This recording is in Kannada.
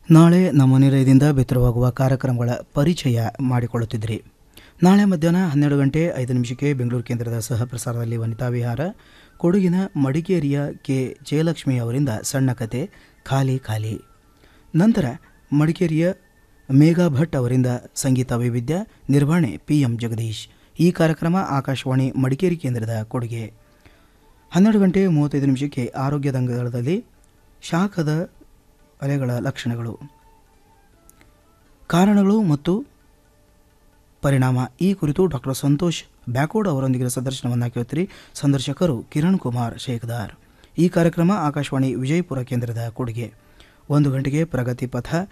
ನಾಳೆ ನಮ್ಮ ನಿಲಯದಿಂದ ಬಿತ್ತರವಾಗುವ ಕಾರ್ಯಕ್ರಮಗಳ ಪರಿಚಯ ಮಾಡಿಕೊಳ್ಳುತ್ತಿದ್ದಿರಿ ನಾಳೆ ಮಧ್ಯಾಹ್ನ ಹನ್ನೆರಡು ಗಂಟೆ ಐದು ನಿಮಿಷಕ್ಕೆ ಬೆಂಗಳೂರು ಕೇಂದ್ರದ ಸಹ ಪ್ರಸಾರದಲ್ಲಿ ವನಿತಾ ವಿಹಾರ ಕೊಡಗಿನ ಮಡಿಕೇರಿಯ ಕೆ ಜಯಲಕ್ಷ್ಮಿ ಅವರಿಂದ ಸಣ್ಣ ಕತೆ ಖಾಲಿ ಖಾಲಿ ನಂತರ ಮಡಿಕೇರಿಯ ಮೇಘಾ ಭಟ್ ಅವರಿಂದ ಸಂಗೀತ ವೈವಿಧ್ಯ ನಿರ್ವಹಣೆ ಪಿ ಎಂ ಜಗದೀಶ್ ಈ ಕಾರ್ಯಕ್ರಮ ಆಕಾಶವಾಣಿ ಮಡಿಕೇರಿ ಕೇಂದ್ರದ ಕೊಡುಗೆ ಹನ್ನೆರಡು ಗಂಟೆ ಮೂವತ್ತೈದು ನಿಮಿಷಕ್ಕೆ ಆರೋಗ್ಯ ದಂಗದಲ್ಲಿ ಶಾಖದ ಅಲೆಗಳ ಲಕ್ಷಣಗಳು ಕಾರಣಗಳು ಮತ್ತು ಪರಿಣಾಮ ಈ ಕುರಿತು ಡಾಕ್ಟರ್ ಸಂತೋಷ್ ಬ್ಯಾಕೋಡ್ ಅವರೊಂದಿಗೆ ಸಂದರ್ಶನವನ್ನು ಕೇಳುತ್ತೀರಿ ಸಂದರ್ಶಕರು ಕಿರಣ್ ಕುಮಾರ್ ಶೇಖದಾರ್ ಈ ಕಾರ್ಯಕ್ರಮ ಆಕಾಶವಾಣಿ ವಿಜಯಪುರ ಕೇಂದ್ರದ ಕೊಡುಗೆ ಒಂದು ಗಂಟೆಗೆ ಪ್ರಗತಿ ಪಥ